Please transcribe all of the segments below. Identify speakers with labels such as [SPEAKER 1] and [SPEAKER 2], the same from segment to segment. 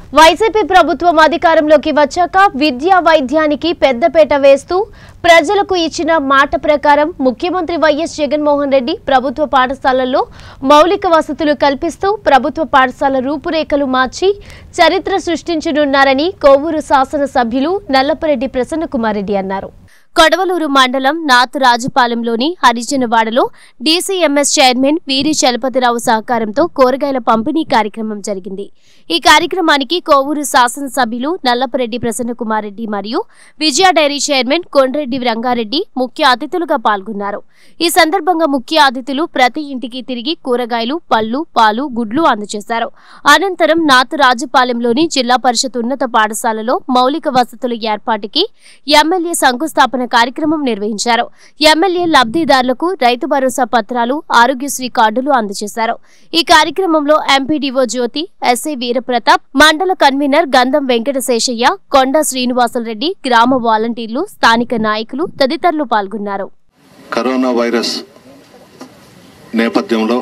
[SPEAKER 1] YCP ప్రభుత్వం అధికారంలోకి వచ్చాక విద్యా వైద్యానికి పెద్దపేట వేస్తూ ప్రజలకు ఇచ్చిన మాట ప్రకారం ముఖ్యమంత్రి వైఎస్ జగన్మోహన్ రెడ్డి ప్రభుత్వ పాఠశాలల్లో మౌలిక వసతులు కల్పిస్తూ ప్రభుత్వ పాఠశాల రూపురేఖలు మార్చి చరిత్ర సృష్టించనున్నారని కోవూరు శాసనసభ్యులు నల్లపరెడ్డి ప్రసన్నకుమార్ రెడ్డి అన్నారు కొడవలూరు మండలం నాతు రాజుపాలెంలోని హరిజనవాడలో డీసీఎంఎస్ చైర్మన్ వీరి చలపతిరావు సహకారంతో కూరగాయల పంపిణీ కార్యక్రమం జరిగింది ఈ కార్యక్రమానికి కోవూరు శాసనసభ్యులు నల్లపరెడ్డి ప్రసన్నకుమార్ రెడ్డి మరియు విజయ డైరీ చైర్మన్ కొండ్రెడ్డి రంగారెడ్డి ముఖ్య అతిథులుగా పాల్గొన్నారు ఈ సందర్భంగా ముఖ్య అతిథులు ప్రతి ఇంటికి తిరిగి కూరగాయలు పళ్ళు పాలు గుడ్లు అందజేశారు అనంతరం నాతు రాజుపాలెంలోని జిల్లా పరిషత్ ఉన్నత పాఠశాలలో మౌలిక వసతుల ఏర్పాటుకి ఎమ్మెల్యే శంకుస్థాపన కార్యక్రమం నిర్వహించారు ఎమ్మెల్యే లబ్ధిదారులకు రైతు భరోసా పత్రాలు ఆరోగ్యశ్రీ కార్డులు అందజేశారు ఈ కార్యక్రమంలో ఎంపీడీఓ జ్యోతి ఎస్ఐ వీరప్రతాప్ మండల కన్వీనర్ గంధం వెంకటశేషయ్య కొండ శ్రీనివాసరెడ్డి గ్రామ వాలంటీర్లు స్థానిక నాయకులు తదితరులు పాల్గొన్నారు
[SPEAKER 2] కరోనా వైరస్ నేపథ్యంలో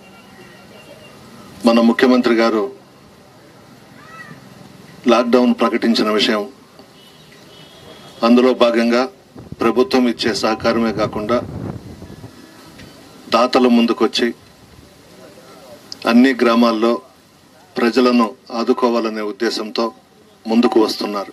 [SPEAKER 2] మన ముఖ్యమంత్రి గారు లాక్డౌన్ ప్రకటించిన విషయం అందులో భాగంగా ప్రభుత్వం ఇచ్చే సహకారమే కాకుండా దాతలు ముందుకొచ్చి అన్ని గ్రామాల్లో ప్రజలను ఆదుకోవాలనే ఉద్దేశంతో ముందుకు వస్తున్నారు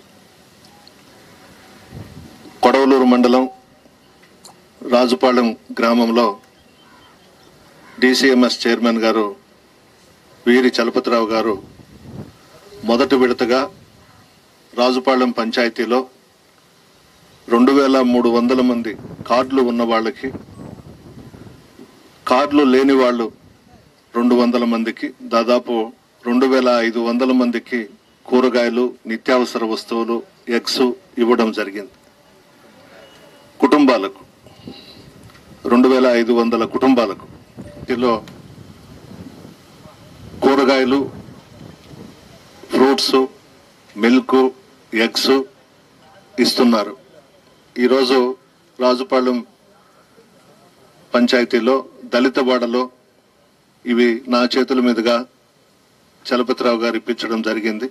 [SPEAKER 2] కొడవలూరు మండలం రాజుపాలెం గ్రామంలో డిసిఎంఎస్ చైర్మన్ గారు వీరి చలపతిరావు గారు మొదటి విడతగా రాజుపాలెం పంచాయతీలో రెండు వేల మూడు వందల మంది కార్డులు ఉన్న వాళ్ళకి కార్డులు లేని వాళ్ళు రెండు వందల మందికి దాదాపు రెండు వేల ఐదు వందల మందికి కూరగాయలు నిత్యావసర వస్తువులు ఎగ్స్ ఇవ్వడం జరిగింది కుటుంబాలకు రెండు వేల ఐదు వందల కుటుంబాలకు ఇందులో కూరగాయలు ఫ్రూట్స్ మిల్క్ ఎగ్స్ ఇస్తున్నారు ఈరోజు రాజుపాలెం పంచాయతీలో దళితవాడలో ఇవి నా చేతుల మీదుగా చలపతిరావు గారు ఇప్పించడం జరిగింది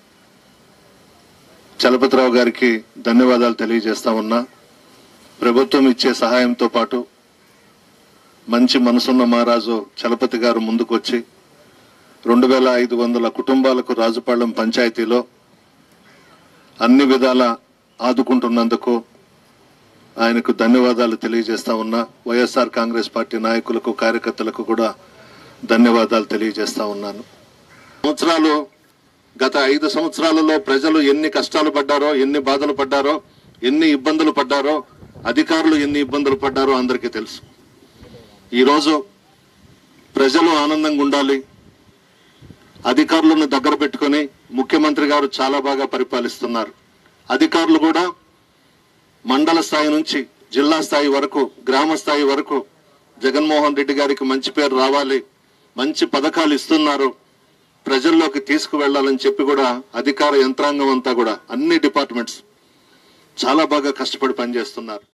[SPEAKER 2] చలపతిరావు గారికి ధన్యవాదాలు తెలియజేస్తా ఉన్నా ప్రభుత్వం ఇచ్చే సహాయంతో పాటు మంచి మనసున్న మహారాజు చలపతి గారు ముందుకొచ్చి రెండు వేల ఐదు వందల కుటుంబాలకు రాజుపాలెం పంచాయతీలో అన్ని విధాల ఆదుకుంటున్నందుకు ఆయనకు ధన్యవాదాలు తెలియజేస్తా ఉన్నా వైఎస్ఆర్ కాంగ్రెస్ పార్టీ నాయకులకు కార్యకర్తలకు కూడా ధన్యవాదాలు తెలియజేస్తా ఉన్నాను సంవత్సరాలు గత ఐదు సంవత్సరాలలో ప్రజలు ఎన్ని కష్టాలు పడ్డారో ఎన్ని బాధలు పడ్డారో ఎన్ని ఇబ్బందులు పడ్డారో అధికారులు ఎన్ని ఇబ్బందులు పడ్డారో అందరికీ తెలుసు ఈరోజు ప్రజలు ఆనందంగా ఉండాలి అధికారులను దగ్గర పెట్టుకొని ముఖ్యమంత్రి గారు చాలా బాగా పరిపాలిస్తున్నారు అధికారులు కూడా మండల స్థాయి నుంచి జిల్లా స్థాయి వరకు గ్రామ స్థాయి వరకు జగన్మోహన్ రెడ్డి గారికి మంచి పేరు రావాలి మంచి పథకాలు ఇస్తున్నారు ప్రజల్లోకి తీసుకువెళ్లాలని చెప్పి కూడా అధికార యంత్రాంగం అంతా కూడా అన్ని డిపార్ట్మెంట్స్ చాలా బాగా కష్టపడి పనిచేస్తున్నారు